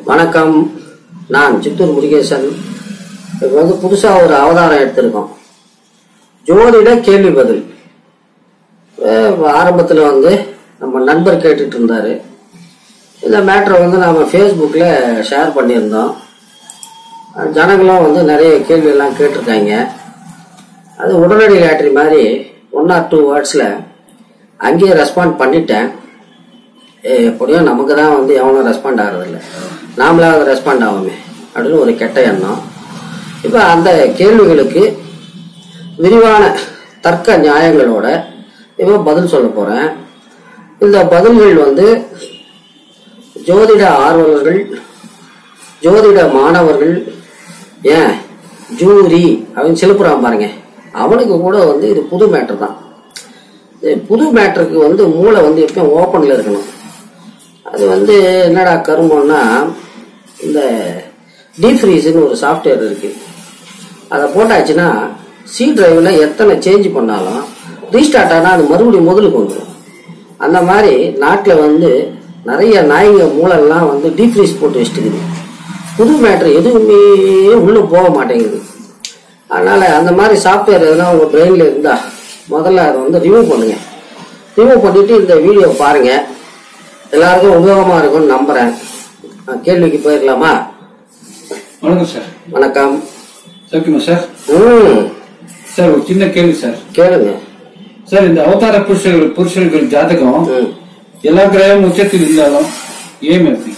வணக்கம் நான் சித்தூர் முருகேசன் இப்போ வந்து புதுசாக ஒரு அவதாரம் எடுத்திருக்கோம் ஜோதிட கேள்வி பதில் ஆரம்பத்தில் வந்து நம்ம நண்பர் கேட்டுட்டு இருந்தாரு இந்த மேட்ரை வந்து நம்ம ஃபேஸ்புக்கில் ஷேர் பண்ணியிருந்தோம் ஜனங்களும் வந்து நிறைய கேள்வியெல்லாம் கேட்டிருக்காங்க அது உடனடி லேட்ரி மாதிரி ஒன் ஆர் டூ வேர்ட்ஸில் அங்கேயே ரெஸ்பாண்ட் பண்ணிட்டேன் ஏ, எப்படியும் நமக்கு தான் வந்து எவனும் ரெஸ்பாண்ட் ஆகிறதில்ல நாமளாவது ரெஸ்பாண்ட் ஆகுமே அப்படின்னு ஒரு கெட்ட எண்ணம் இப்போ அந்த கேள்விகளுக்கு விரிவான தர்க்க நியாயங்களோட இப்போ பதில் சொல்ல போகிறேன் இந்த பதில்கள் வந்து ஜோதிட ஆர்வலர்கள் ஜோதிட மாணவர்கள் ஏன் ஜூரி அவன் சிலுப்புறான் பாருங்க அவனுக்கு கூட வந்து இது புது மேட்டர் தான் இது புது மேட்டருக்கு வந்து மூளை வந்து எப்பயும் ஓப்பனில் இருக்கணும் அது வந்து என்னடா கருமம்னா இந்த டீப் ஃப்ரீஸ்னு ஒரு சாஃப்ட்வேர் இருக்கு அதை போட்டாச்சுன்னா சி டிரைவில் எத்தனை சேஞ்ச் பண்ணாலும் ரீஸ்டார்ட் ஆனால் அது மறுபடியும் முதலுக்கு வந்துடும் அந்த மாதிரி நாட்டில் வந்து நிறைய நாய்ங்க மூளைலாம் வந்து டீப் ஃப்ரீஸ் போட்டு வச்சுட்டுக்குது புது மேட்ரு எதுவுமே உள்ளே போக மாட்டேங்குது அதனால அந்த மாதிரி சாஃப்ட்வேர் எதனா உங்கள் பிரெயினில் இருந்தா முதல்ல அதை வந்து ரிமூவ் பண்ணுங்க ரிமூவ் பண்ணிட்டு இந்த வீடியோ பாருங்க எல்லாருக்கும் உபயோகமாக இருக்கும்னு நம்புறேன் நான் கேள்விக்கு போயிடலாமா வணக்கம் சார் வணக்கம் சௌக்கியமா சார் ம் சார் ஒரு சின்ன கேள்வி சார் கேளுங்க சார் இந்த அவதார புருஷர்கள் புருஷர்கள் ஜாதகம் ம் எல்லா கிரகம் உச்சத்தில் இருந்தாலும் ஏன் எப்படி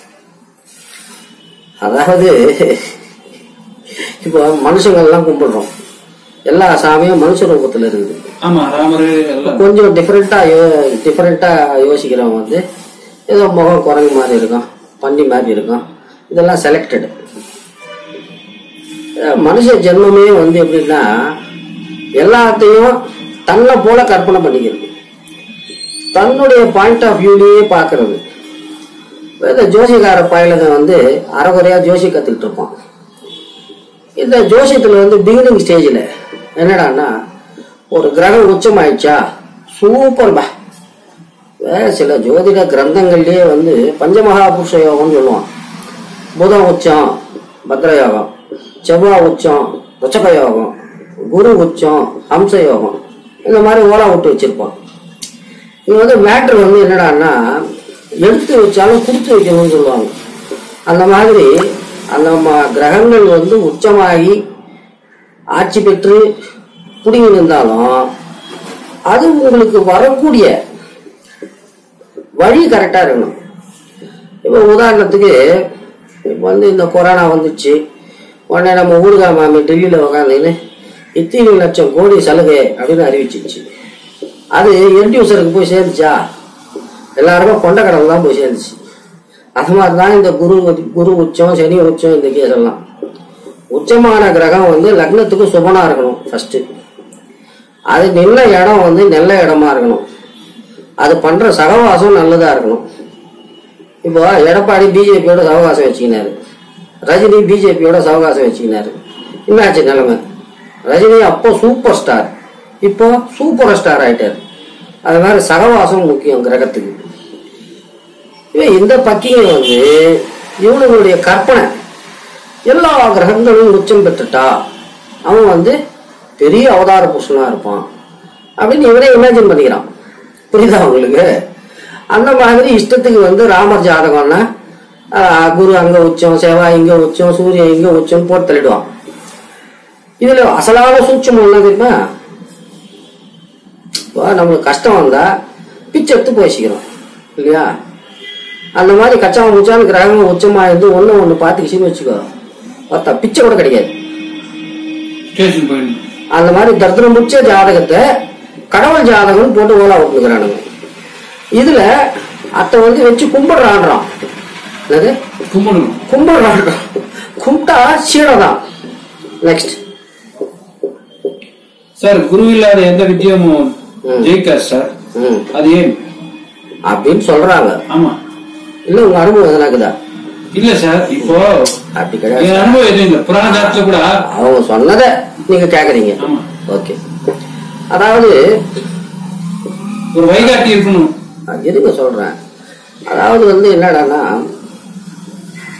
அதாவது இப்போ மனுஷங்கள்லாம் கும்பிடுறோம் எல்லா சாமியும் மனுஷ ரூபத்தில் இருக்குது ஆமா ராமர் எல்லாம் கொஞ்சம் டிஃப்ரெண்டா யோ டிஃப்ரெண்டா யோசிக்கிறவங்க வந்து ஏதோ முகம் குரங்கு மாதிரி இருக்கும் பன்னி மாதிரி இருக்கும் இதெல்லாம் செலக்டடு மனுஷ ஜென்மமே வந்து எப்படின்னா எல்லாத்தையும் தன்னை போல கற்பனை பண்ணிக்கிறது தன்னுடைய பாயிண்ட் ஆஃப் வியூலயே பார்க்கறது இந்த ஜோசிகார பயலுங்க வந்து அறகுறையா ஜோசி கத்துக்கிட்டு இருப்பான் இந்த ஜோசியத்துல வந்து பிகினிங் ஸ்டேஜில் என்னடான்னா ஒரு கிரகம் உச்சம் ஆயிடுச்சா சூப்பர் பா வேற சில ஜோதிட கிரந்தங்கள்லயே வந்து பஞ்சமகாபுருஷ யோகம்னு சொல்லுவான் புதன் உச்சம் பத்ர யோகம் செவ்வாய் உச்சம் ருச்சக யோகம் குரு உச்சம் ஹம்ச யோகம் இந்த மாதிரி ஓலா விட்டு வச்சிருப்பான் இது வந்து மேட்ரு வந்து என்னடான்னா எடுத்து வச்சாலும் கொடுத்து வைக்கணும்னு சொல்லுவாங்க அந்த மாதிரி அந்த ம- கிரகங்கள் வந்து உச்சமாகி ஆட்சி பெற்று புடிங்கி நின்றாலும் அது உங்களுக்கு வரக்கூடிய வழி கரெக்டாக இருக்கணும் இப்போ உதாரணத்துக்கு இப்போ வந்து இந்த கொரோனா வந்துச்சு உடனே நம்ம ஊருகா மாமி டெல்லியில் உக்காந்துன்னு இத்தனை லட்சம் கோடி சலுகை அப்படின்னு அறிவிச்சிச்சு அது எண்ட் யூசருக்கு போய் சேர்ந்துச்சா எல்லாருக்கும் கொண்ட கடவுள் தான் போய் சேர்ந்துச்சு அது மாதிரி தான் இந்த குரு குரு உச்சம் சனி உச்சம் இந்த கேஸ் எல்லாம் உச்சமான கிரகம் வந்து லக்னத்துக்கு சுபனா இருக்கணும் ஃபர்ஸ்ட் அது நின்ன இடம் வந்து நல்ல இடமா இருக்கணும் அது பண்ற சகவாசம் நல்லதா இருக்கணும் இப்போ எடப்பாடி பிஜேபியோட சவகாசம் வச்சுக்கினாரு ரஜினி பிஜேபியோட சவகாசம் வச்சுக்கினாரு என்னாச்சு நிலைமை ரஜினி அப்போ சூப்பர் ஸ்டார் இப்போ சூப்பர் ஸ்டார் ஆயிட்டாரு அது மாதிரி சகவாசம் முக்கியம் கிரகத்துக்கு இவன் இந்த பக்கிங்க வந்து இவனுடைய கற்பனை எல்லா கிரகங்களும் உச்சம் பெற்றுட்டா அவன் வந்து பெரிய அவதார புருஷனா இருப்பான் அப்படின்னு இவனே இமேஜின் பண்ணிக்கிறான் புரியுதா உங்களுக்கு அந்த மாதிரி இஷ்டத்துக்கு வந்து ராமர் ஜாதகம்னா ஆஹ், குரு அங்க உச்சம் செவ்வாய் இங்க உச்சம் சூரியன் இங்க உச்சம் போட்டு தள்ளிடுவான் இதுல அசலான சூட்சம் என்ன தெரியுமா இப்போ நம்மளுக்கு கஷ்டம் வந்தா பிச்சை எடுத்து பேசிக்கிறோம் இல்லையா அந்த மாதிரி கச்சா முச்சான்னு கிரகம் உச்சமா இருந்து ஒண்ணு ஒண்ணு பாத்துக்கிச்சுன்னு வச்சுக்கோ பார்த்தா பிச்சை கூட கிடைக்காது ஸ்டேஷன் போயிடணும் அந்த மாதிரி தர்தனம் முச்ச ஜாதகத்தை கடவுள் ஜாதகம் போட்டு ஓலா விட்டுக்கிறானுங்க இதுல அத்தை வந்து வச்சு கும்பிடுறான்றான் என்னது கும்பிடணும் கும்பிடுறான் கும்பிட்டா சீடதான் நெக்ஸ்ட் சார் குரு இல்லாத எந்த வித்தியமும் ம். ஜெயிக்காது சார் ம் அது ஏன் அப்படின்னு சொல்றாங்க ஆமா இல்ல உங்க அனுபவம் எதனாக்குதா இல்ல சார் இப்போ அப்படி என் கிடையாது அனுபவம் எதுவும் இல்ல புராண ஜாதத்துல கூட அவங்க சொன்னதை நீங்க கேக்குறீங்க ஆமா ஓகே அதாவது ஒரு வைகாட்டி இருக்கணும் நான் இருங்க சொல்றேன் அதாவது வந்து என்னடான்னா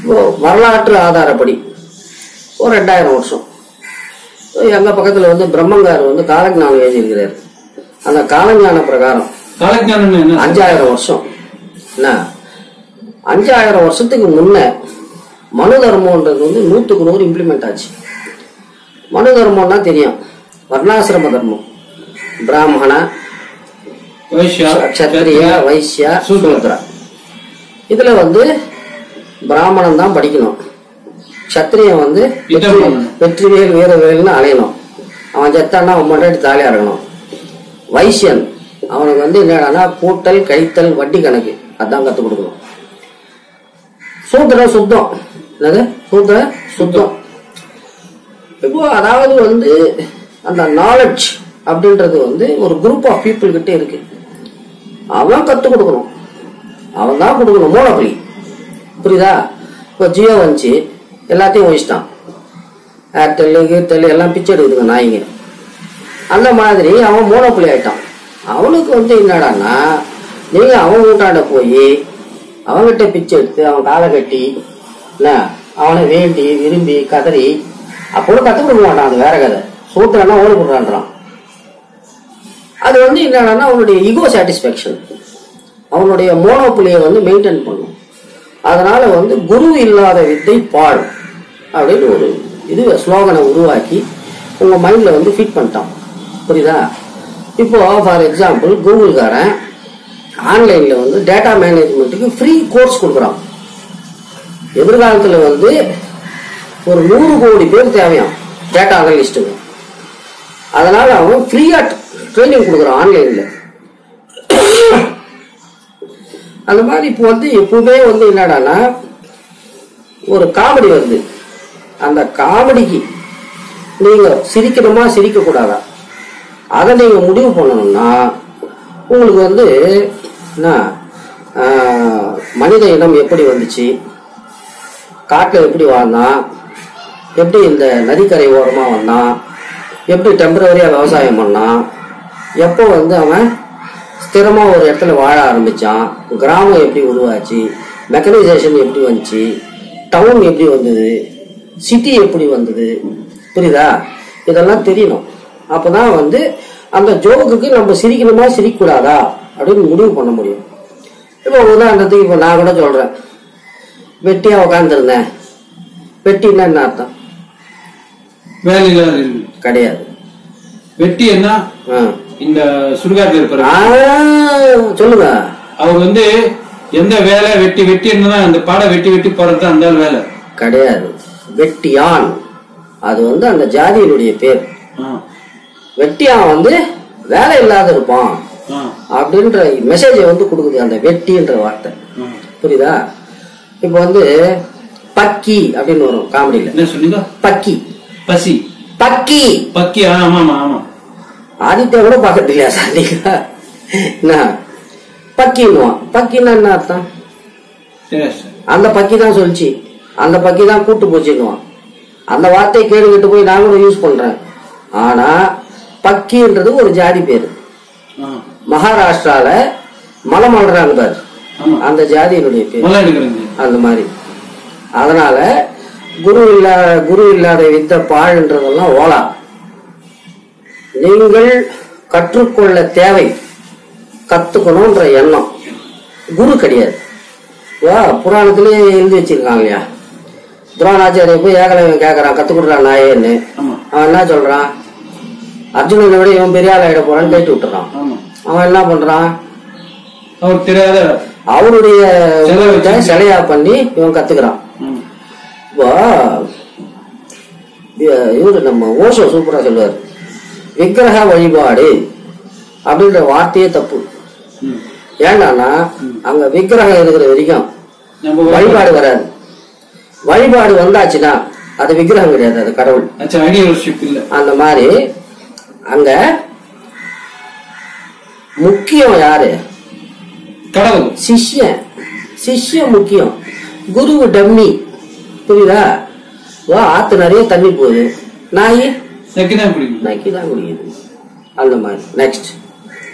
இப்போ வரலாற்று ஆதாரப்படி ஒரு ரெண்டாயிரம் வருஷம் எங்க பக்கத்துல வந்து பிரம்மங்கார் வந்து காலஞானம் எழுதியிருக்கிறார் அந்த காலஞான பிரகாரம் காலஜானம் என்ன அஞ்சாயிரம் வருஷம் என்ன அஞ்சாயிரம் வருஷத்துக்கு முன்ன மனு தர்மம்ன்றது வந்து நூற்றுக்கு நூறு இம்ப்ளிமெண்ட் ஆச்சு மனு தர்மம்னா தெரியும் வர்ணாசிரம தர்மம் பிராமண வைஷ்யா கஷத்திரிய வைசியா சூத்ரா. சூத்ரா இதுல வந்து பிராமணன் தான் படிக்கணும் சத்திரியன் வந்து யுத்தம் வெற்றி- பண்ணணும். வெற்றிவேல் வீரவேல்னு அலையணும் அவன் செத்தான்னா அவன் முன்னாடி தாலியா இருக்கணும் வைசியன் அவனுக்கு வந்து என்னடான்னா கூட்டல் கழித்தல் வட்டி கணக்கு அதான் கத்துக் கொடுக்கணும் சூத்திரம் சுத்தம் என்னது சூத்திர சுத்தம் இப்போ அதாவது வந்து அந்த நாலேஜ் அப்படின்றது வந்து ஒரு குரூப் ஆஃப் பீப்புள் கிட்ட இருக்கு அவன் கத்துக் கொடுக்கணும் அவன் தான் கொடுக்கணும் மூலப்பலி புரியுதா இப்போ ஜியோ வந்துச்சு எல்லாத்தையும் ஒழிச்சிட்டான் ஏர்டெல்லு கீர்டெல் எல்லாம் பிச்சை எடுக்குதுங்க நாய்ங்க அந்த மாதிரி அவன் மூலப்பலி ஆயிட்டான் அவனுக்கு வந்து என்னடான்னா நீங்க அவன் வீட்டாண்ட போய் அவன்கிட்ட பிச்சை எடுத்து அவன் காலை கட்டி என்ன அவனை வேண்டி விரும்பி கதறி அப்போ கற்றுக் கொடுக்க மாட்டான் அது வேற கதை சூத்திரன்னா ஓடி போடுறான்றான் அது வந்து என்னன்னா அவனுடைய ஈகோ சாட்டிஸ்ஃபேக்ஷன் அவனுடைய மோனோப்புலியை வந்து மெயின்டைன் பண்ணும் அதனால வந்து குரு இல்லாத வித்தை பாழ் அப்படின்னு ஒரு இது ஸ்லோகனை உருவாக்கி உங்க மைண்ட்ல வந்து ஃபிட் பண்ணிட்டான் புரியுதா இப்போ ஃபார் எக்ஸாம்பிள் கூகுள்காரன் ஆன்லைன்ல வந்து டேட்டா மேனேஜ்மெண்ட்டுக்கு ஃப்ரீ கோர்ஸ் கொடுக்குறான் எதிர்காலத்துல வந்து ஒரு நூறு கோடி பேர் தேவையாம் டேட்டா அனலிஸ்ட்டுங்க அதனால அவன் ஃப்ரீயா ட்ரைனிங் கொடுக்குறான் ஆன்லைன்ல அந்த மாதிரி இப்போ வந்து எப்பவுமே வந்து என்னடான்னா ஒரு காமெடி வருது அந்த காமெடிக்கு நீங்க சிரிக்கணுமா சிரிக்க கூடாதா அதை நீங்க முடிவு பண்ணணும்னா உங்களுக்கு வந்து என்ன ஆஹ், மனித இனம் எப்படி வந்துச்சு காட்டில் எப்படி வாழ்ந்தான் எப்படி இந்த நதிக்கரை ஓரமாக வந்தான் எப்படி டெம்பரவரியாக விவசாயம் பண்ணான் எப்போ வந்து அவன் ஸ்திரமாக ஒரு இடத்துல வாழ ஆரம்பிச்சான் கிராமம் எப்படி உருவாச்சு மெக்கனைசேஷன் எப்படி வந்துச்சு டவுன் எப்படி வந்தது சிட்டி எப்படி வந்தது புரியுதா இதெல்லாம் தெரியணும் அப்பதான் வந்து அந்த ஜோக்குக்கு நம்ம சிரிக்கணுமா சிரிக்கக்கூடாதா அப்படின்னு முடிவு பண்ண முடியும் இப்போ உதாரணத்துக்கு இப்போ நான் கூட சொல்றேன் வெட்டியா உட்காந்துருந்தேன் வெட்டின்னா என்ன அர்த்தம் வேலையில்லாத இருக்கு கிடையாது வெட்டி என்ன ஆ. இந்த சுடுகாட்டில் இருக்கிற ஆ, சொல்லுங்க அவர் வந்து எந்த வேலை வெட்டி வெட்டி என்னன்னா அந்த பாடம் வெட்டி வெட்டி போறது அந்த ஆள் வேலை கிடையாது வெட்டியான் அது வந்து அந்த ஜாதியினுடைய பேர் ஆ, வெட்டியான் வந்து வேலை இல்லாத இருப்பான் ஆ, அப்படின்ற மெசேஜை வந்து கொடுக்குது அந்த வெட்டின்ற வார்த்தை ஆ. புரியுதா இப்போ வந்து பக்கி அப்படின்னு வரும் காமெடியில என்ன சொன்னீங்க பக்கி பசி பக்கி பக்கி ஆ, ஆமா ஆமா ஆமா ஆதித்யா கூட பார்க்கறது இல்லையா சார் நீங்க என்ன பக்கின்னுவான் பக்கின்னா என்ன அர்த்தம் சரி சார் அந்த பக்கி தான் சொல்லிச்சு அந்த பக்கி தான் கூட்டு போச்சுன்னுவான் அந்த வார்த்தையை கேட்டுக்கிட்டு போய் நான் கூட யூஸ் பண்றேன் ஆனா பக்கின்றது ஒரு ஜாதி பேர் ஆ, மகாராஷ்டிரால மலை மல்றாங்க பாரு ஆமா அந்த ஜாதியினுடைய பேர் முளை எடுக்கிறது அந்த மாதிரி அதனால குரு இல்லாத குரு இல்லாத வித்த பாழ்ன்றதெல்லாம் ஓலா நீங்கள் கற்றுக்கொள்ள தேவை கத்துக்கணும்ன்ற எண்ணம் குரு கிடையாது வா புராணத்திலே எழுதி வச்சிருக்காங்க இல்லையா துரோணாச்சாரிய போய் ஏகலைவன் கேட்கறான் கத்து கொடுறான் நாயேன்னு ஆமா அவன் என்ன சொல்றான் அர்ஜுனனை விட இவன் பெரிய ஆள் ஆயிட போறான்னு கேட்டு விட்டுறான் ஆமா அவன் என்ன பண்றான் அவருக்கு தெரியாத அவருடைய சிலை வச்சு- உருவத்தை சிலையா பண்ணி இவன் கத்துக்கிறான் ம், இப்போ இ- இவரு நம்ம ஓஷோ சூப்பரா சொல்லுவார் விக்கிரக வழிபாடு அப்படின்ற வார்த்தையே தப்பு ம். ஏண்டான்னா அங்க விக்கிரகம் இருக்கிற வரைக்கும் நம்ம வழிபாடு வராது வழிபாடு வந்தாச்சுன்னா அது விக்கிரகம் கிடையாது அது கடவுள் ஆச்சு ஐடியாலர்ஷிப் இல்ல அந்த மாதிரி அங்க முக்கியம் யாரு கடவுள் சிஷ்யன் சிஷ்யன் முக்கியம் குரு டம்மி புரியுதா வா ஆத்து நிறைய தண்ணி போகுது நாய் செகண்ட் பிடிக்கும் நக்கி தான் குடிக்குது அந்த மாதிரி நெக்ஸ்ட்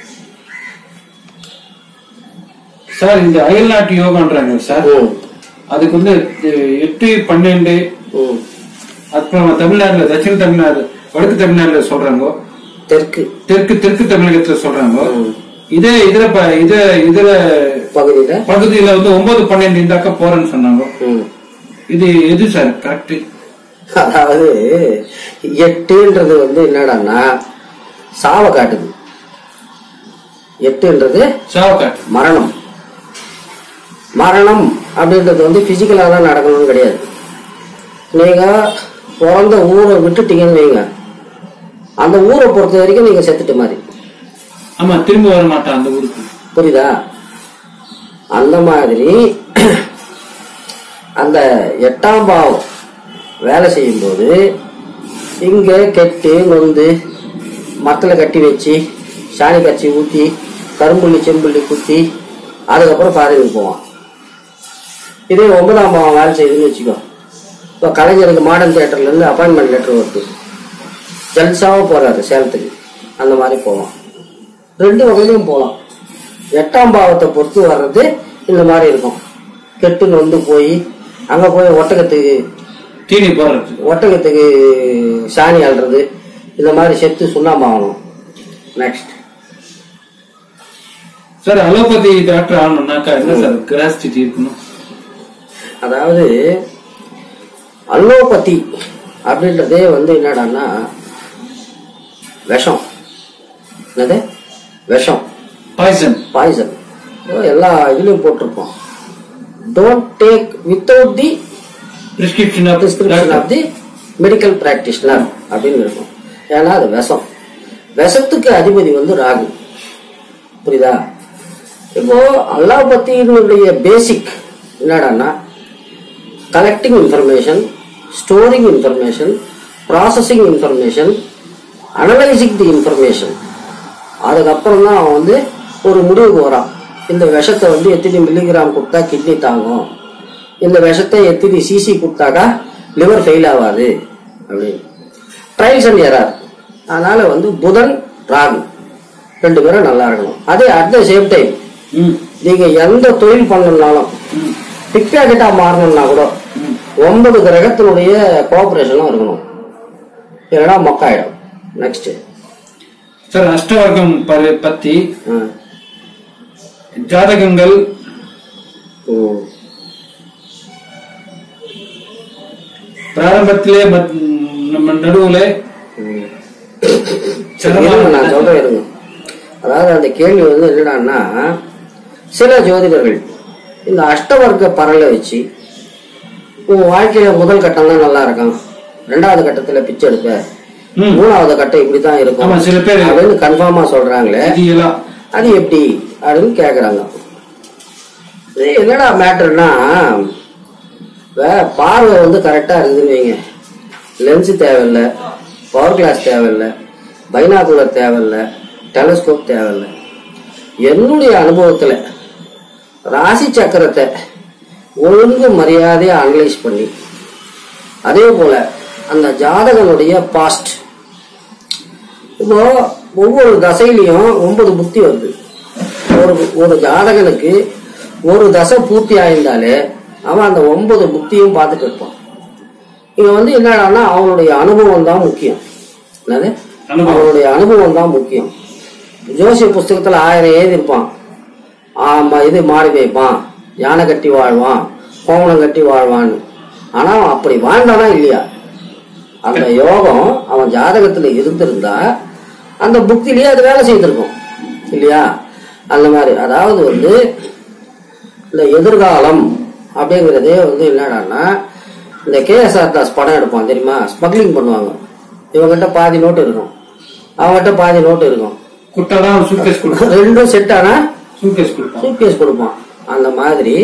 சார் இந்த அயல்நாட்டு யோகான்றாங்க சார் அதுக்கு வந்து அஹ், எட்டு பன்னெண்டு ம் அப்புறம் தமிழ்நாடுல தட்சிண தமிழ்நாடு வடக்கு தமிழ்நாடுல சொல்றாங்க தெற்கு தெற்கு தெற்கு தமிழகத்துல சொல்றாங்க ம். இதே இதுல ப- இத இதுல பகுதியில பகுதியில வந்து ஒன்பது பன்னெண்டு இந்தாக்க போறேன்னு சொன்னாங்க ம் இது எது சார் கரெக்ட் அதாவது எட்டுன்றது வந்து என்னடான்னா சாவை காட்டுது எட்டுன்றது சாவக்காட்டு மரணம் மரணம் அப்படின்றது வந்து பிசிக்கலா தான் நடக்கணும்னு கிடையாது நீங்க பிறந்த ஊரை விட்டுட்டீங்கன்னு வைங்க அந்த ஊரை பொறுத்த வரைக்கும் நீங்க செத்துட்ட மாதிரி ஆமா திரும்ப வர மாட்டான் அந்த ஊருக்கு புரியுதா அந்த மாதிரி அந்த எட்டாம் பாவம் வேலை செய்யும்போது இங்க கெட்டு நொந்து மரத்துல கட்டி வச்சு சாணி கச்சி ஊத்தி கரும்புள்ளி செம்புள்ளி குத்தி அதுக்கப்புறம் ஃபாரினுக்கு போவான் இதே ஒன்பதாம் பாவம் வேலை செய்யுதுன்னு வச்சுக்கோ இப்போ கலைஞருக்கு மாடர்ன் தியேட்டர்ல இருந்து அப்பாயின்மெண்ட் லெட்டர் வருது ஜல்சாவா போறாரு சேலத்துக்கு அந்த மாதிரி போவான் ரெண்டு வகையிலையும் போகலாம் எட்டாம் பாவத்தை பொறுத்து வர்றது இந்த மாதிரி இருக்கும் கெட்டு நொந்து போய் அங்க போய் ஒட்டகத்துக்கு தீனி போடுறது ஒட்டகத்துக்கு சாணி அள்ளுறது இந்த மாதிரி செத்து சுண்ணாம்பாகணும் நெக்ஸ்ட் சார் அலோபதி டாக்டர் ஆகணும்னாக்கா என்ன சார் கிராஸ்டிட்டி இருக்கணும் அதாவது அலோபதி அப்படின்றதே வந்து என்னடான்னா விஷம் என்னது விஷம் பாய்சன் பாய்சன் எல்லா இதுலயும் போட்டிருப்போம் don't take without the prescription of prescription of the medical practitioner அப்படின்னு இருக்கும் ஏன்னா அது விஷம் விஷத்துக்கு அதிபதி வந்து ராகு புரியுதா இப்போ அல்லாபத்தினுடைய பேசிக் என்னடான்னா collecting information storing information processing information analysing the information அதுக்கப்புறம் தான் அவன் வந்து ஒரு முடிவுக்கு வரான் இந்த விஷத்தை வந்து எத்தனை மில்லிகிராம் கொடுத்தா கிட்னி தாங்கும் இந்த விஷத்தை எத்தனை சிசி கொடுத்தாக்கா லிவர் ஃபெயில் ஆகாது அப்படின்னு ட்ரைல்ஸ் அண்ட் எரர் அதனால வந்து புதன் ராகு ரெண்டு பேரும் நல்லா இருக்கணும் அதே அட் த சேம் டைம் ம் நீங்க எந்த தொழில் பண்ணணும்னாலும் ம் பிக்பாக்கெட்டா மாறணும்னா கூட ம். ஒன்பது கிரகத்தினுடைய கோஆபரேஷனும் இருக்கணும் இல்லைன்னா மொக்காயிடும் நெக்ஸ்ட் சார் அஷ்டவர்க்கம் ப- பத்தி ஜாதகங்கள் பிராரம்பத்திலே மத்- நம்ம நடுவுல நான் சொல்றேன் இருங்க அதாவது அந்த கேள்வி வந்து என்னடான்னா சில ஜோதிடர்கள் இந்த அஷ்டவர்க்க பரலை வச்சு உன் வாழ்க்கையில முதல் கட்டம் தான் நல்லா இருக்கும் ரெண்டாவது கட்டத்துல பிச்சை எடுப்ப ம். மூணாவது கட்டம் இப்படித்தான் இருக்கும் ஆமா, சில பேர் அப்படின்னு கன்ஃபார்மா சொல்றாங்களே இது எல்லாம் அது எப்படி அப்படின்னு கேக்குறாங்க இது என்னடா மேட்டர்னா பார்வை வந்து கரெக்டா இருக்குதுன்னு வைங்க லென்ஸ் தேவையில்ல பவர் கிளாஸ் தேவையில்ல பைனாகுலர் தேவையில்ல டெலஸ்கோப் தேவையில்ல என்னுடைய அனுபவத்துல ராசி சக்கரத்தை ஒழுங்கு மரியாதையா அனலைஸ் பண்ணி அதே போல அந்த ஜாதகனுடைய பாஸ்ட் இப்போ ஒவ்வொரு தசையிலையும் ஒன்பது புத்தி வருது ஒரு ஒரு ஜாதகனுக்கு ஒரு தசை பூர்த்தி ஆயிருந்தாலே அவன் அந்த ஒன்பது புத்தியும் பார்த்துட்டு இருப்பான் இங்க வந்து என்னடான்னா அவனுடைய அனுபவம் தான் முக்கியம் என்னது அனுபவம். அவனுடைய அனுபவம் தான் முக்கியம் ஜோசிய புஸ்தகத்துல ஆயிரம் எழுதியிருப்பான் ஆமா இது மாறி வைப்பான் யானை கட்டி வாழ்வான் கோவணம் கட்டி வாழ்வான்னு ஆனா அவன் அப்படி வாழ்ந்தானா இல்லையா அந்த யோகம் அவன் ஜாதகத்துல இருந்திருந்தா அந்த புக்திலேயே அது வேலை செய்திருக்கும் இல்லையா அந்த மாதிரி அதாவது வந்து இந்த எதிர்காலம் அப்படிங்கிறதே வந்து என்னடான்னா இந்த கேஎஸ்ஆர் தாஸ் படம் எடுப்பான் தெரியுமா ஸ்மக்லிங் பண்ணுவாங்க இவங்கிட்ட பாதி நோட்டு இருக்கும் அவங்ககிட்ட பாதி நோட்டு இருக்கும் குட்டாதான் சூட்கேஸ் கொடுப்பான் ரெண்டும் செட் ஆனா சூட்கேஸ் கொடுப்பான் சூட்கேஸ் கொடுப்பான் அந்த மாதிரி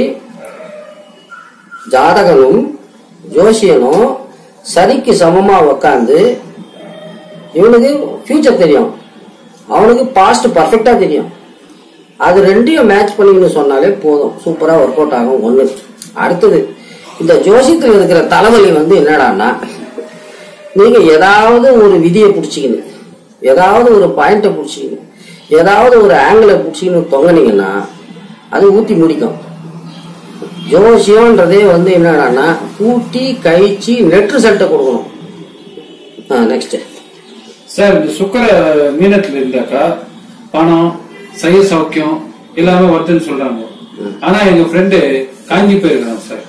ஜாதகனும் ஜோசியனும் சரிக்கு சமமா உக்காந்து இவனுக்கு ஃபியூச்சர் தெரியும் அவனுக்கு பாஸ்ட் பர்ஃபெக்டா தெரியும் அது ரெண்டையும் மேட்ச் பண்ணிக்கணும் சொன்னாலே போதும் சூப்பரா ஒர்க் அவுட் ஆகும் ஒண்ணு அடுத்தது இந்த ஜோசியத்தில் இருக்கிற தலைவலி வந்து என்னடான்னா நீங்க ஏதாவது ஒரு விதியை பிடிச்சிக்கணும் ஏதாவது ஒரு பாயிண்ட்டை பிடிச்சிக்கணும் ஏதாவது ஒரு ஆங்கிளை பிடிச்சிக்கணும் தொங்கினீங்கன்னா அது ஊத்தி முடிக்கும் ஜோசியம்ன்றதே வந்து என்னடான்னா கூட்டி கழிச்சு நெட் ரிசல்ட்டை கொடுக்கணும் நெக்ஸ்ட் சார் இந்த சுக்கர மீனத்துல இருந்தாக்கா பணம் சைய சௌக்கியம் எல்லாமே வருதுன்னு சொல்றாங்க ஆனா எங்க ஃப்ரெண்டு காஞ்சி போயிருக்காங்க சார்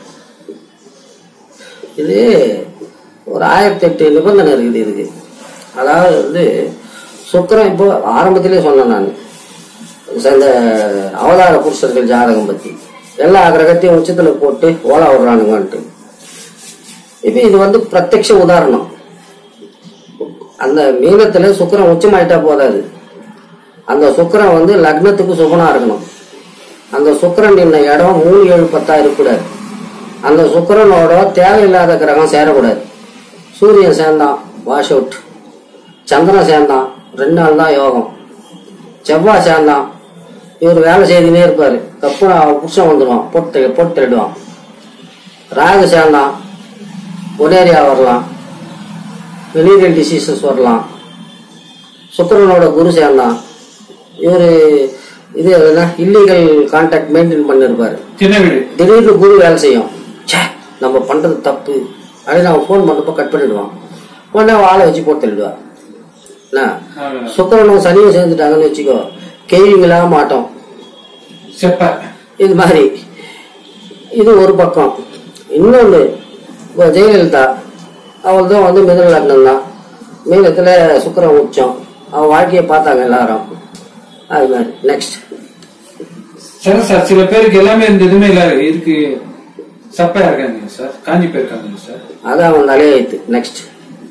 இது ஒரு ஆயிரத்தி எட்டு நிபந்தனை இருக்குது இதுக்கு அதாவது வந்து சுக்கரம் இப்போ ஆரம்பத்திலே சொன்னேன் நான் இந்த அவதார புருஷர்கள் ஜாதகம் பத்தி எல்லா கிரகத்தையும் உச்சத்துல போட்டு ஓலா விடுறானுங்கன்ட்டு இப்போ இது வந்து பிரத்யக்ஷ உதாரணம் அந்த மீனத்துல சுக்கரம் உச்சமாயிட்டா போதாது அந்த சுக்கரன் வந்து லக்னத்துக்கு சுகனா இருக்கணும் அந்த சுக்கரன் நின்ன இடம் மூணு ஏழு பத்தா இருக்கக்கூடாது அந்த சுக்கரனோட தேவையில்லாத கிரகம் சேரக்கூடாது சூரியன் சேர்ந்தான் வாஷ் அவுட் சந்திரன் சேர்ந்தான் ரெண்டு நாள் தான் யோகம் செவ்வாய் சேர்ந்தான் இவர் வேலை செய்துனே இருப்பாரு தப்பு புருஷன் வந்துடுவான் போட்டு போட்டு தள்ளிடுவான் ராகு சேர்ந்தான் ஒனேரியா வரலாம் வெனீரியல் டிசீசஸ் வரலாம் சுக்கரனோட குரு சேர்ந்தான் இவர் இது என்ன இல்லீகல் கான்டாக்ட் மெயின்டைன் பண்ணிருப்பாரு சின்ன வீடு திடீர்னு குரு வேலை செய்யும் ச்சே நம்ம பண்றது தப்பு அப்படின்னு அவன் ஃபோன் பண்ணப்போ கட் பண்ணிடுவான் உடனே அவன் ஆளை வச்சு போட்டு தள்ளிடுவா என்ன அவ்வளவுதான். சுக்கரனும் சனியும் சேர்ந்துட்டாங்கன்னு வச்சுக்கோ கேள்விங்களா மாட்டோம் செப்ப இது மாதிரி இது ஒரு பக்கம் இன்னொன்று இப்போ ஜெயலலிதா அவள் தான் வந்து மிதன லக்னம் தான் மீனத்தில் சுக்கரன் உச்சம் அவள் வாழ்க்கையை பார்த்தாங்க எல்லாரும் அது மாதிரி நெக்ஸ்ட் சார் சார் சில பேருக்கு எல்லாமே இந்த இதுமே இல்ல இதுக்கு சப்பையா இருக்காங்க சார் காஞ்சி போயிருக்காங்க சார் அது அவன் தலையெழுத்து நெக்ஸ்ட்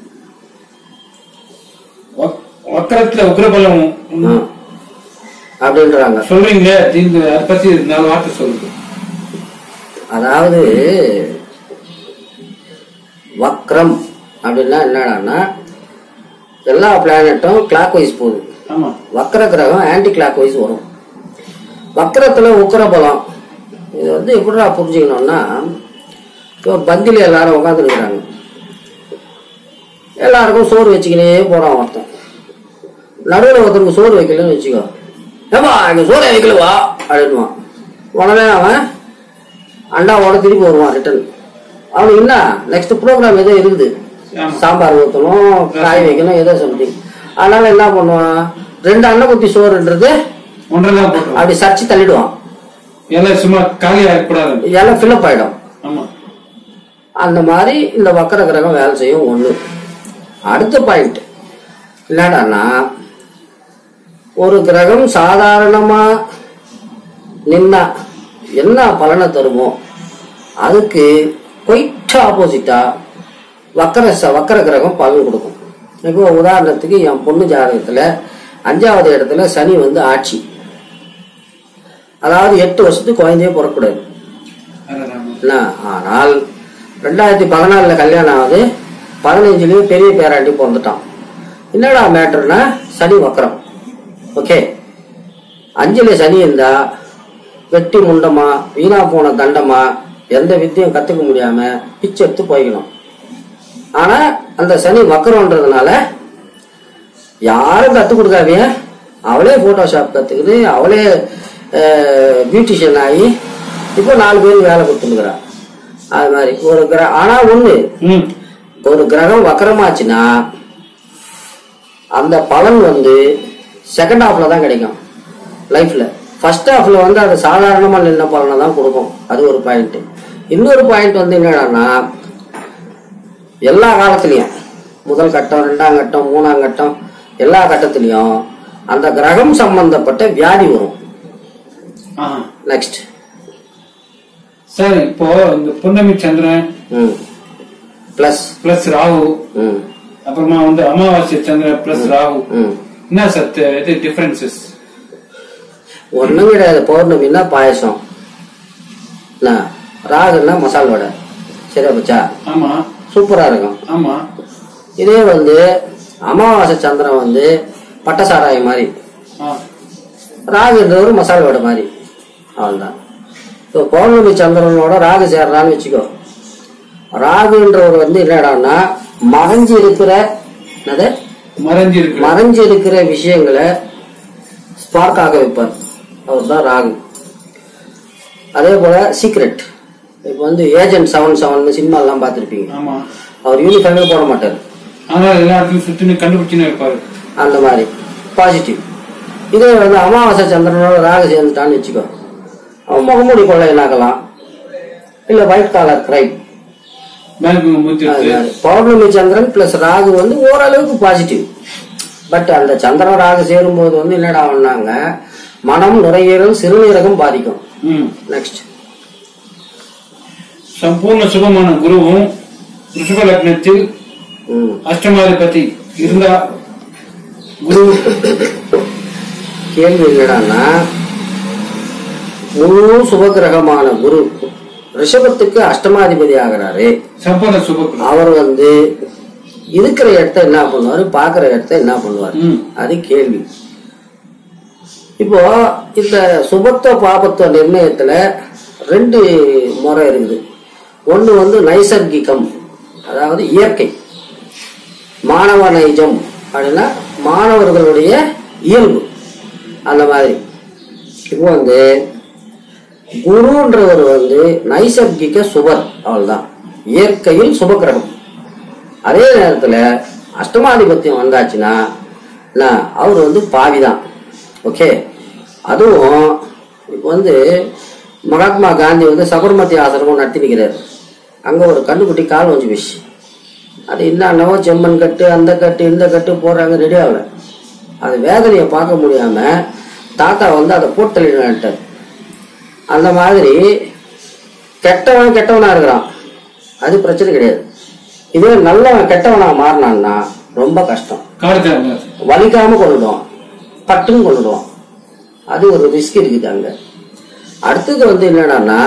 வக்- வக்கரத்துல உக்ரபலம் ம், அப்படின்றாங்க சொல்றீங்க இந்த அதை பத்தி நாலு வார்த்தை சொல்லுங்க அதாவது வக்ரம் அப்படின்னா என்னடான்னா எல்லா பிளானட்டும் கிளாக் வைஸ் போகுது ஆமா வக்ர கிரகம் ஆன்டி கிளாக் வைஸ் வரும் வக்ரத்துல உக்கர பலம் இது வந்து எப்படிடா புரிஞ்சுக்கணும்னா இப்போ பந்தில எல்லாரும் உட்காந்துருக்குறாங்க எல்லாருக்கும் சோறு வச்சுக்கினே போறான் ஒருத்தன் நடுவில் ஒருத்தருக்கு சோறு வைக்கலன்னு வச்சுக்கோ ஏப்பா இங்க சோறு வைக்கலவா அப்படின்வான் உடனே அவன் அண்டாவோட திருப்பி வருவான் ரிட்டர்ன் அவனுக்கு என்ன நெக்ஸ்ட் ப்ரோக்ராம் ஏதோ இருக்குது ஆமா. சாம்பார் ஊற்றணும் காய் வைக்கணும் ஏதோ சம்திங் அதனால என்ன பண்ணுவான் ரெண்டு அண்ணன் குத்தி சோறுன்றது ஒன்றெல்லாம் போட்டுருவோம் அப்படி சரிச்சு தள்ளிடுவான் எல்லாம் சும்மா காலி ஆகக்கூடாது எல்லாம் ஃபில்அப் ஆயிடும் ஆமா அந்த மாதிரி இந்த வக்கர கிரகம் வேலை செய்யும் ஒண்ணு அடுத்த பாயிண்ட் என்னடான்னா ஒரு கிரகம் சாதாரணமா நின்னா என்ன பலனை தருமோ அதுக்கு கொயிட் ஆப்போசிட்டா வக்கர ச- வக்கர கிரகம் பலன் கொடுக்கும் இப்போ உதாரணத்துக்கு என் பொண்ணு ஜாதகத்துல அஞ்சாவது இடத்துல சனி வந்து ஆட்சி அதாவது எட்டு வருஷத்துக்கு குழந்தையே பிறக்கக்கூடாது அதான் ஆமா. என்ன ஆனால் ரெண்டாயிரத்தி பதினாலுல கல்யாணம் ஆகுது பதினஞ்சுலயும் பெரிய பேராண்டி பிறந்துட்டான் என்னடா மேட்டர்னா சனி வக்கரம் ஓகே அஞ்சுல சனி இருந்தா வெட்டி முண்டமா வீணா போன தண்டமா எந்த வித்தையும் கத்துக்க முடியாம பிச்சை எடுத்து போய்க்கணும் ஆனா அந்த சனி வக்கரம்ன்றதுனால யாரும் கத்துக் கொடுக்காதீங்க அவளே போட்டோஷாப் கத்துக்கிட்டு அவளே பியூட்டிஷியன் ஆகி இப்போ நாலு பேருக்கு வேலை கொடுத்துருக்குறா அது மாதிரி ஒரு கிர ஆனா ஒண்ணு ம் ஒரு கிரகம் வக்கரமாச்சுன்னா அந்த பலன் வந்து செகண்ட் ஹாஃப்ல தான் கிடைக்கும் லைஃப்ல ஃபர்ஸ்ட் ஹாஃப்ல வந்து அது சாதாரணமா நின்ன பலனை தான் கொடுக்கும் அது ஒரு பாயிண்ட் இன்னொரு பாயிண்ட் வந்து என்னடான்னா எல்லா காலத்துலயும் முதல் கட்டம் ரெண்டாம் கட்டம் மூணாம் கட்டம் எல்லா கட்டத்திலையும் அந்த கிரகம் சம்பந்தப்பட்ட வியாதி வரும் ஆ நெக்ஸ்ட் சார் இப்போ இந்த புன்னமி சந்திரன் ம் பிளஸ் பிளஸ் ராகு ம் அப்புறமா வந்து அமாவாசை சந்திரன் பிளஸ் ராகு ம் என்ன சத்து இது டிஃபரன்சஸ் ஒண்ணும் கிடையாது பௌர்ணமின்னா பாயசம் என்ன ராகுன்னா மசால் வடை சரியா போச்சா ஆமா சூப்பரா இருக்கும் ஆமா இதே வந்து அமாவாசை சந்திரன் வந்து பட்ட சாராயம் மாதிரி ஆ ராகுன்றவர் மசால் வடை மாதிரி அவ்வளவுதான் இப்போ பௌர்ணமி சந்திரனோட ராகு சேர்றான்னு வச்சுக்கோ ராகுன்றவர் வந்து என்னடான்னா மறைஞ்சு இருக்கிற என்னது மறைஞ்சு இருக்கு மறைஞ்சு இருக்கிற விஷயங்களை ஸ்பார்க் ஆக வைப்பார் அவர் தான் ராகு அதே போல சீக்ரெட் இப்போ வந்து ஏஜென்ட் செவன் செவன் சினிமாலாம் பார்த்துருப்பீங்க ஆமா அவர் யூனிஃபார்மே போட மாட்டார் ஆனா எல்லா இடத்துலயும் சுத்தி கண்டுபிடிச்சுன்னு இருப்பாரு அந்த மாதிரி பாசிட்டிவ் இதே வந்து அமாவாசை சந்திரனோட ராக சேர்ந்துட்டான்னு வச்சுக்கோ அவன் முகமூடி கொள்ளையனாக்கலாம் இல்லை ஒயிட் காலர் கிரைம் பேங்க் மூத்தி பௌர்ணமி சந்திரன் பிளஸ் ராகு வந்து ஓரளவுக்கு பாசிட்டிவ் பட் அந்த சந்திரன் ராகு சேரும்போது வந்து என்னடா பண்ணாங்க மனம் நுரையீரல் சிறுநீரகம் பாதிக்கும் ம் நெக்ஸ்ட் சம்பூர்ண சுகமான குருவும் ரிஷப லக்னத்தில் ம் அஷ்டமாதிபதி இருந்தா குரு கேள்வி என்னடான்னா முழு சுபகிரகமான குரு ரிஷபத்துக்கு அஷ்டமாதிபதி ஆகிறாரு சம்பூர்ண சுபகுரு அவர் வந்து இருக்கிற இடத்த என்ன பண்ணுவாரு பாக்குற இடத்த என்ன பண்ணுவாரு ம் அது கேள்வி இப்போ இந்த சுபத்துவ பாபத்துவ நிர்ணயத்துல ரெண்டு முறை இருக்குது ஒண்ணு வந்து நைசர்கிகம் அதாவது இயற்கை மாணவ நைஜம் அப்படின்னா மாணவர்களுடைய இயல்பு அந்த மாதிரி இப்போ வந்து குருன்றவர் வந்து நைசர்கிக சுபர் அவ்வளவுதான் இயற்கையில் சுபகிரகம் அதே நேரத்துல அஷ்டமாதிபத்தியம் வந்தாச்சுன்னா என்ன, அவர் வந்து பாவிதான் ஓகே அதுவும் இப்போ வந்து மகாத்மா காந்தி வந்து சபர்மதி ஆசிரமம் நடத்தி நிற்கிறார் அங்க ஒரு கண்ணுக்குட்டி கால் வச்சு போச்சு அது என்னன்னவோ செம்மண் கட்டு அந்த கட்டு இந்த கட்டு போடுறாங்க ரெடி ஆகல அது வேதனையை பார்க்க முடியாம தாத்தா வந்து அதை போட்டு தள்ளிட்டார் அந்த மாதிரி கெட்டவன் கெட்டவனா இருக்கிறான் அது பிரச்சனை கிடையாது இதே நல்லவன் கெட்டவனா மாறினான்னா ரொம்ப கஷ்டம் காடுதாங்க வலிக்காம கொண்டுடுவான் பட்டுன்னு கொண்டுடுவான் அது ஒரு ரிஸ்க் இருக்குது அங்க அடுத்தது வந்து என்னடான்னா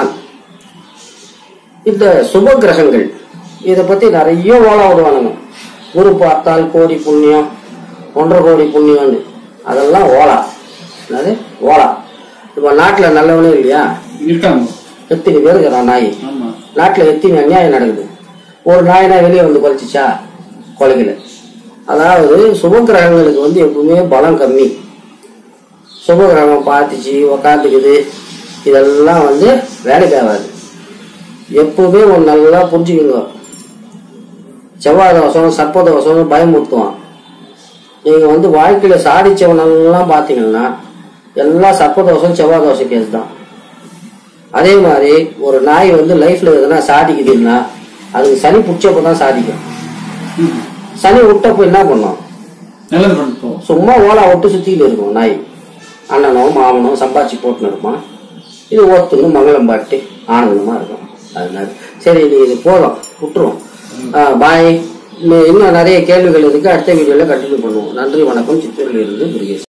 இந்த சுப கிரகங்கள் இதை பத்தி நிறைய ஓலா விடுவானுங்க குரு பார்த்தால் கோடி புண்ணியம் ஒன்றரை கோடி புண்ணியம்னு அதெல்லாம் ஓலா என்னது ஓலா இப்போ நாட்டில் நல்லவனே இல்லையா இருக்காங்க எத்தனை பேர் இருக்கிறான் நாய் ஆமா நாட்டில் எத்தனை அநியாயம் நடக்குது ஒரு நாயினா வெளியே வந்து கொலைச்சிச்சா கொலைக்கல அதாவது சுபகிரகங்களுக்கு வந்து எப்பவுமே பலம் கம்மி சுபகிரகம் பார்த்துச்சு உக்காந்துக்குது இதெல்லாம் வந்து வேலைக்கு ஆகாது எப்பவுமே ஒன்று நல்லா புரிஞ்சுக்கோங்க செவ்வாய் தோசம் சர்ப்ப தோசம் பயமுறுத்துவான் நீங்க வந்து வாழ்க்கையில சாதிச்சவனெல்லாம் பார்த்தீங்கன்னா எல்லாம் சர்ப்ப தோசம் செவ்வாய் தோசை கேஸ் தான் அதே மாதிரி ஒரு நாய் வந்து லைஃப்ல எதனா சாதிக்குதுன்னா அதுக்கு சனி பிடிச்சப்ப தான் சாதிக்கும் ம். சனி விட்டப்போ என்ன பண்ணும் நல்லது பண்ணிப்போம் சும்மா ஓலா விட்டு சுத்திட்டு இருக்கும் நாய் அண்ணனோ மாமனோ சம்பாதிச்சு போட்டுன்னு இருப்பான் இது ஒத்துன்னு மங்களம் பாட்டு ஆனந்தமா இருக்கும் அதனால சரி இது இது போதும் விட்டுருவோம் பாய் இன்னும் நிறைய கேள்விகள் இருக்கு அடுத்த வீடியோல கண்டினியூ பண்ணுவோம் நன்றி வணக்கம் சித்தூரில் இருந்து முருகேஷ்